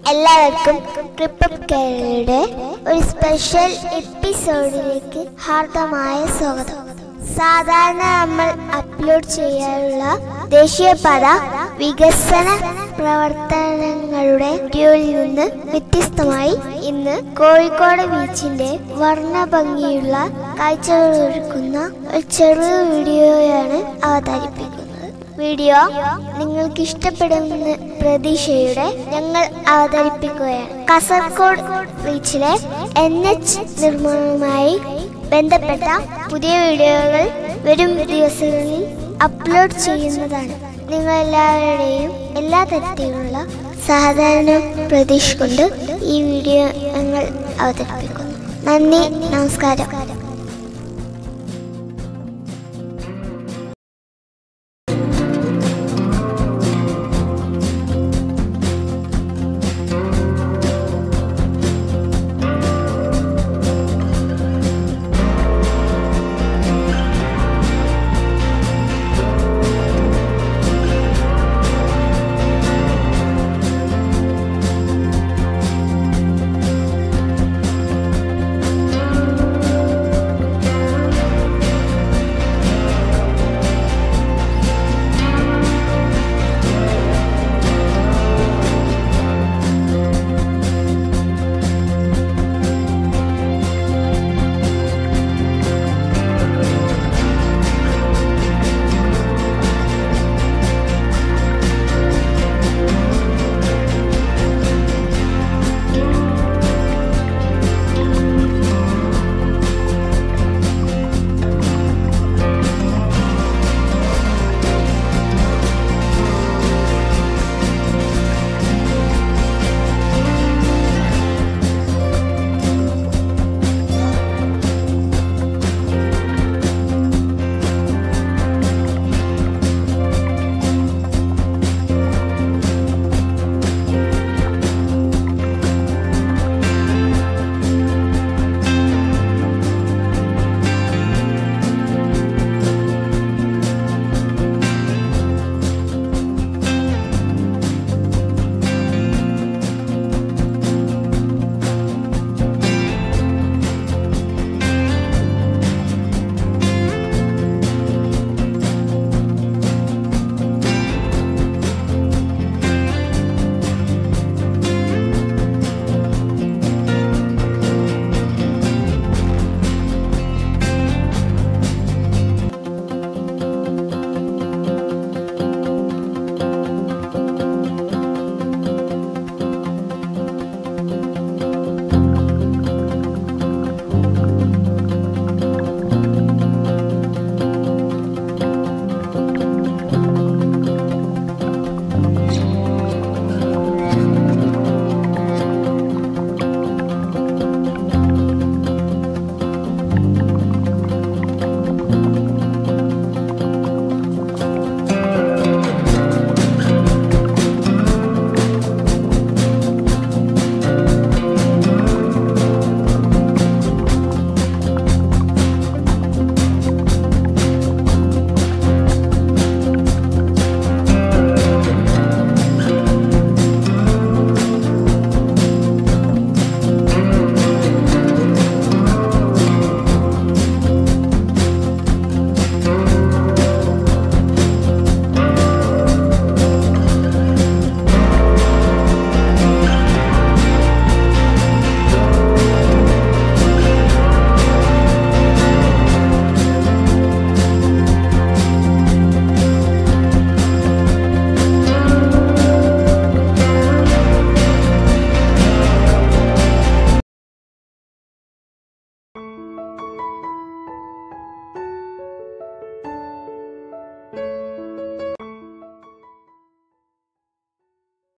എല്ലാവർക്കും ട്രിപ്പ് കേരളയുടെ ഒരു സ്പെഷ്യൽ എപ്പിസോഡിലേക്ക് ഹാർദമായ സ്വാഗതം സാധാരണ നമ്മൾ അപ്ലോഡ് ചെയ്യാറുള്ള ദേശീയപാത വികസന പ്രവർത്തനങ്ങളുടെ വീഡിയോയിൽ നിന്ന് വ്യത്യസ്തമായി ഇന്ന് കോഴിക്കോട് ബീച്ചിന്റെ വർണ്ണഭംഗിയുള്ള കാഴ്ചകൾ ഒരുക്കുന്ന ഒരു ചെറു വീഡിയോയാണ് അവതരിപ്പിക്കുന്നത് വീഡിയോ നിങ്ങൾക്ക് ഇഷ്ടപ്പെടുമെന്ന് പ്രതീക്ഷയുടെ ഞങ്ങൾ അവതരിപ്പിക്കുകയാണ് കാസർഗോഡ് ബീച്ചിലെ എൻ എച്ച് നിർമ്മാണവുമായി ബന്ധപ്പെട്ട പുതിയ വീഡിയോകൾ വരും ദിവസങ്ങളിൽ അപ്ലോഡ് ചെയ്യുന്നതാണ് നിങ്ങൾ എല്ലാവരുടെയും എല്ലാ തരത്തിലുള്ള സഹകരണം പ്രതീക്ഷിച്ചുകൊണ്ട് ഈ വീഡിയോ ഞങ്ങൾ അവതരിപ്പിക്കുന്നു നന്ദി നമസ്കാരം